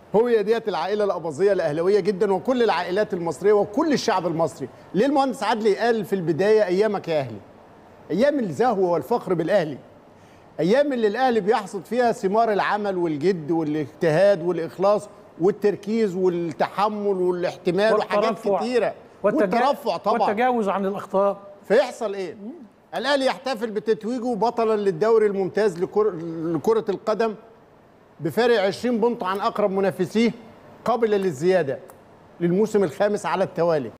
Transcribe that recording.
هو ديت العائله الاباظيه الاهلاويه جدا وكل العائلات المصريه وكل الشعب المصري ليه المهندس عدلي قال في البدايه ايامك يا اهلي ايام الزهو والفخر بالاهلي ايام اللي الاهلي بيحصد فيها ثمار العمل والجد والاجتهاد والاخلاص والتركيز والتحمل والاحتمال وحاجات والترفع. كتيره والتجا- والترفع طبعا والتجاوز عن الاخطاء فيحصل ايه؟ الاهلي يحتفل بتتويجه بطلا للدوري الممتاز لكر... لكره القدم بفارق 20 بونت عن اقرب منافسيه قابله للزياده للموسم الخامس على التوالي